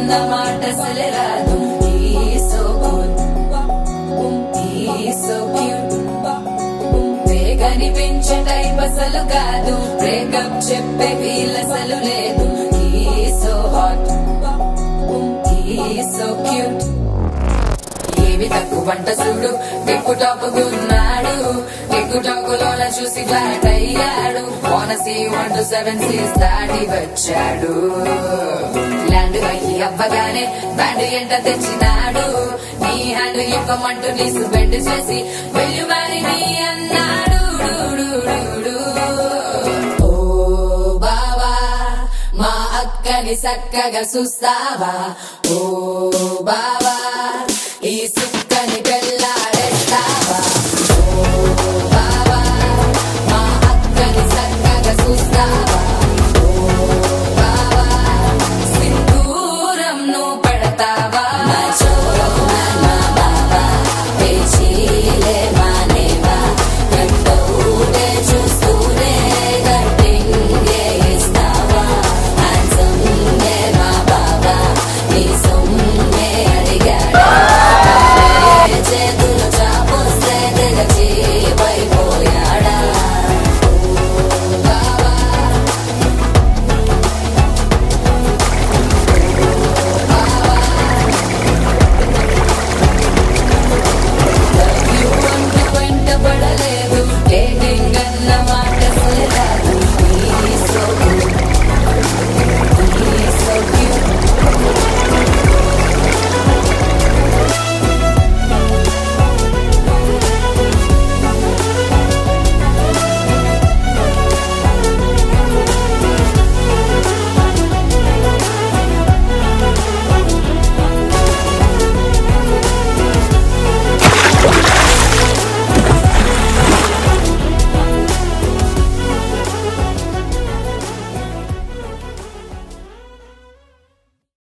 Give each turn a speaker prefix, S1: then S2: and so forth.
S1: అన్న మాట అసలే రాదు He's so good. He's so cute. కనిపించే టైప్ అసలు కాదు బ్రేకప్ చెప్పే వీల్ అసలు లేదు He's so hot. He's so cute. ఏమి తక్కువ వంట చూడు టిక్కు టాపుకున్నాడు టిక్కు టాకులోన చూసి ఫ్లాట్ అయ్యాడు కోనసి వన్ టు సెవెన్ సీస్ దాటి వచ్చాడు ల్యాండ్ అయ్యి అవ్వగానే బ్యాండ్ ఎంట తెచ్చినాడు నీ హ్యాండ్ ఇవ్వమంటూ నీసు బెండ్ చేసి వెళ్ళు మరి నీ అన్నాడు డు, డు, డు, డు. ఓ బావా మా అక్కని చక్కగా చూస్తావా ఓ బావా